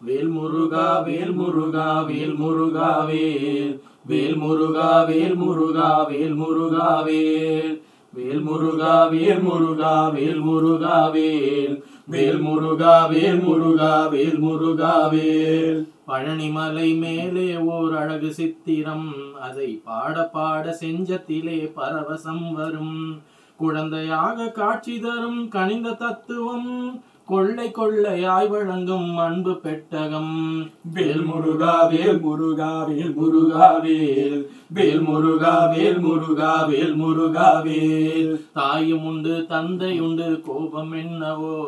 வேல் முருகா வேல் முருகா வேல் முருகா வேல் வேல் முருகா வேல் முருகா வேல் முருகா வேல் வேல் முருகா வேல் முருகா வேல் முருகா வேல் வேல் முருகா வேல் முருகா வேல் முருகா வேல் பழனிமலை மேலே ஓர் அழகு சித்திரம் அதை பாட பாட செஞ்சத்திலே பரவசம் வரும் குழந்தையாக காட்சி தரும் கனிந்த தத்துவம் கொள்ளை கொள்ளையாய் வழங்கும் அன்பு பெட்டகம் வேல் முருகா வேல் முருகா வேல் முருகா வேல் வேல் முருகா வேல் முருகா வேல் முருகா வேல் தாயும் உண்டு தந்தை உண்டு கோபம் என்னவோ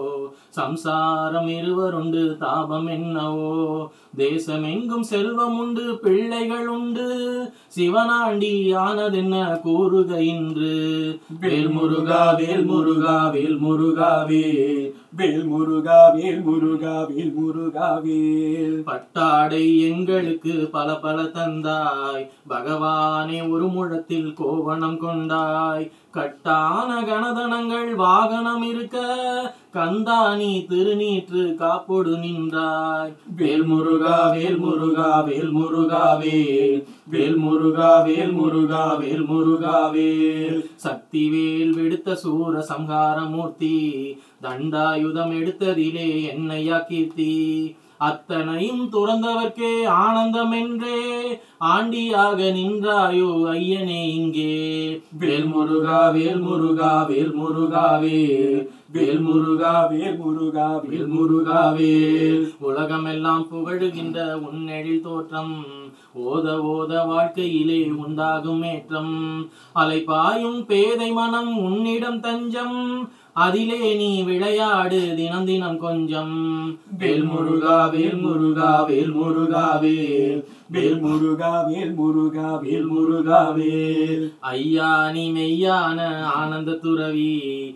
சம்சாரம் இருவருண்டு தாபம் என்னவோ தேசமெங்கும் செல்வம் உண்டு பிள்ளைகள் உண்டு சிவனாண்டி ஆனதென்ன கூறுக இன்று வேல் முருகா வேல் முருகா வேல் முருகா வேல் வேல் முருகா வேல் முருகா வேல் முருகா வேல் பட்டாடை எங்களுக்கு பல பல தந்தாய் பகவானே ஒரு முழத்தில் கோவணம் கொண்டாய் கட்டான கணதனங்கள் வாகனம் இருக்க கந்தானி திருநீற்று காப்போடு நின்றாய் வேல் முருகா வேல் முருகா வேல் முருகா வேல் வேல் முருகா வேல் முருகா வேல் முருகா வேல் சக்தி வேல் விடுத்த சூர சம்ஹாரமூர்த்தி தண்டாயுதம் எடுத்ததிலே என்னையா கீர்த்தி அத்தனையும் துறந்தவர்க்கே ஆனந்தம் என்றே ஆண்டியாக நின்றாயோ ஐயனே இங்கே வேல் முருகா வேல் முருகா வேல் முருகா வேல் வேல் முருகா வேல் முருகா வேல் முருகா வேல் உலகமெல்லாம் புகழுகின்ற உன்னெழில் தோற்றம் ஓத ஓத வாழ்க்கையிலே உண்டாகும் ஏற்றம் அலைபாயும் பேதை மனம் உன்னிடம் தஞ்சம் அதிலே நீ விளையாடு தினம் தினம் கொஞ்சம் வேல் முருகா வேல் முருகா வேல் முருகா வேல் வேல் முருகா வேல் முருகா வேல் முருகா வேல் ஐயா நீ மெய்யான ஆனந்த துறவி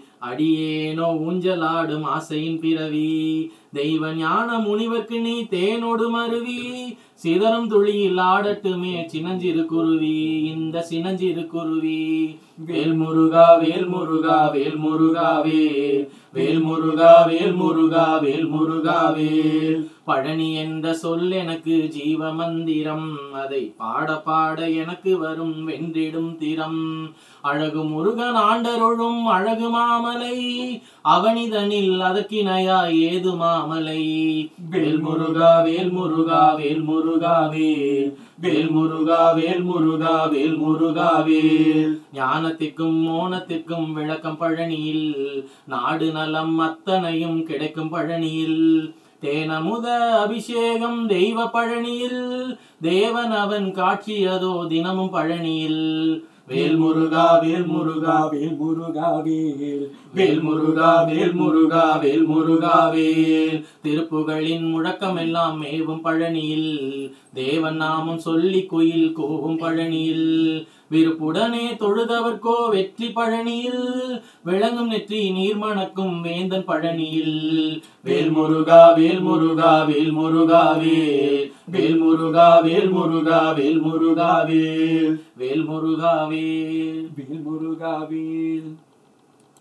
அடியேனோ ஊஞ்சலாடும் ஆசையின் பிறவி தெய்வ ஞான முனிவர்க்கு நீ தேனோடு மருவி சிதறும் துளியில் ஆடட்டுமே சின்னஞ்சிறு குருவி இந்த சின்னஞ்சிறு குருவி வேல் முருகா வேல் முருகா வேல் முருகா வேல் வேல் முருகா வேல் முருகா வேல் முருகா வேல் பழனி என்ற சொல் எனக்கு ஜீவ மந்திரம் அதை பாட பாட எனக்கு வரும் வென்றிடும் திறம் அழகு முருகன் ஆண்டருளும் அழகு மாமலை அவனிதனில் அதற்கிணையா ஏது மாமலை வேல் முருகா வேல் முருகா வேல் முருகா வேல் வேல் முருகா வேல் முருகா வேல் முருகா வேல் ஞானத்திற்கும் மோனத்திற்கும் விளக்கம் பழனியில் நாடு நலம் அத்தனையும் கிடைக்கும் பழனியில் தேனமுத அபிஷேகம் தெய்வ பழனியில் தேவன் அவன் காட்சியதோ தினமும் பழனியில் வேல் முருகா வேல் முருகா வேல் முருகா வேல் வேல் முருகா வேல் முருகா வேல் முருகா வேல் திருப்புகளின் முழக்கம் எல்லாம் மேவும் பழனியில் தேவன் நாமம் சொல்லி குயில் கோவும் பழனியில் விருப்புடனே தொழுதவர்க்கோ வெற்றி பழனியில் விளங்கும் நெற்றி நீர்மணக்கும் வேந்தன் பழனியில் வேல் முருகா வேல் முருகா வேல் முருகா வேல் வேல் முருகா வேல் முருகா வேல் முருகா வேல் வேல் முருகா வேல் வேல் முருகா வேல்